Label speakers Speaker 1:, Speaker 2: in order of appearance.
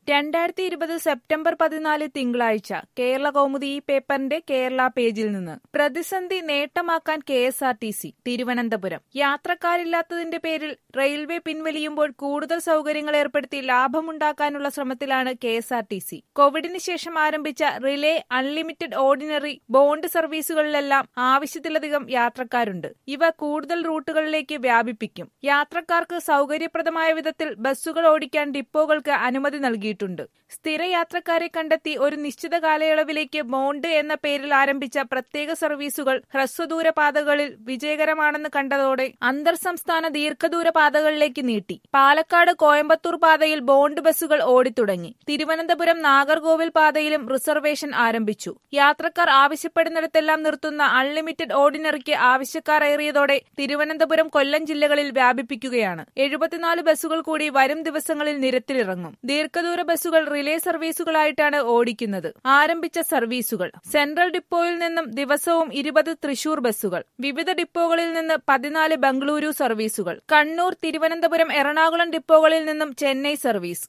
Speaker 1: രണ്ടായിരത്തി ഇരുപത് സെപ്റ്റംബർ പതിനാല് തിങ്കളാഴ്ച കേരള കൗമുദി ഈ പേപ്പറിന്റെ കേരള പേജിൽ നിന്ന് പ്രതിസന്ധി നേട്ടമാക്കാൻ K S R T C Thiruvananthapuram യാത്രക്കാരില്ലാത്തതിന്റെ പേരിൽ റെയിൽവേ പിൻവലിയുമ്പോൾ കൂടുതൽ സൗകര്യങ്ങൾ ഏർപ്പെടുത്തി ലാഭമുണ്ടാക്കാനുള്ള ശ്രമത്തിലാണ് K S R T C കോവിഡിന് ശേഷം ആരംഭിച്ച റിലേ അൺലിമിറ്റഡ് ഓർഡിനറി ബോണ്ട് സർവീസുകളിലെല്ലാം ആവശ്യത്തിലധികം യാത്രക്കാരുണ്ട് ഇവ കൂടുതൽ റൂട്ടുകളിലേക്ക് വ്യാപിപ്പിക്കും യാത്രക്കാർക്ക് സൗകര്യപ്രദമായ വിധത്തിൽ ബസ്സുകൾ ഓടിക്കാൻ ഡിപ്പോകൾക്ക് അനുമതി നൽകിയിട്ടുണ്ട് സ്ഥിര യാത്രക്കാരെ കണ്ടെത്തി ഒരു നിശ്ചിത കാലയളവിലേക്ക് ബോണ്ട് എന്ന പേരിൽ ആരംഭിച്ച പ്രത്യേക സർവീസുകൾ ഹ്രസ്വദൂര പാതകളിൽ വിജയകരമാണെന്ന് കണ്ടതോടെ അന്തർ സംസ്ഥാന ദീർഘദൂര പാതകളിലേക്ക് നീട്ടി പാലക്കാട് കോയമ്പത്തൂർ പാതയിൽ ബോണ്ട് ബസ്സുകൾ ഓടിത്തുടങ്ങി തിരുവനന്തപുരം നാഗർകോവിൽ പാതയിലും റിസർവേഷൻ ആരംഭിച്ചു യാത്രക്കാർ ആവശ്യപ്പെടുന്നിടത്തെല്ലാം നിർത്തുന്ന അൺലിമിറ്റഡ് ഓർഡിനറിക്ക് ആവശ്യക്കാർ ഏറിയതോടെ തിരുവനന്തപുരം കൊല്ലം ജില്ലകളിൽ വ്യാപിപ്പിക്കുകയാണ് എഴുപത്തിനാല് ബസ്സുകൾ കൂടി വരും ദിവസങ്ങളിൽ നിരത്തിലിറങ്ങും ദീർഘദൂര ബസ്സുകൾ റിലേ സർവീസുകളായിട്ടാണ് ഓടിക്കുന്നത് ആരംഭിച്ച സർവീസുകൾ സെൻട്രൽ ഡിപ്പോയിൽ നിന്നും ദിവസവും ഇരുപത് തൃശൂർ ബസ്സുകൾ വിവിധ ഡിപ്പോകളിൽ നിന്ന് പതിനാല് ബംഗളൂരു സർവീസുകൾ കണ്ണൂർ തിരുവനന്തപുരം എറണാകുളം ഡിപ്പോകളിൽ നിന്നും ചെന്നൈ സർവീസ്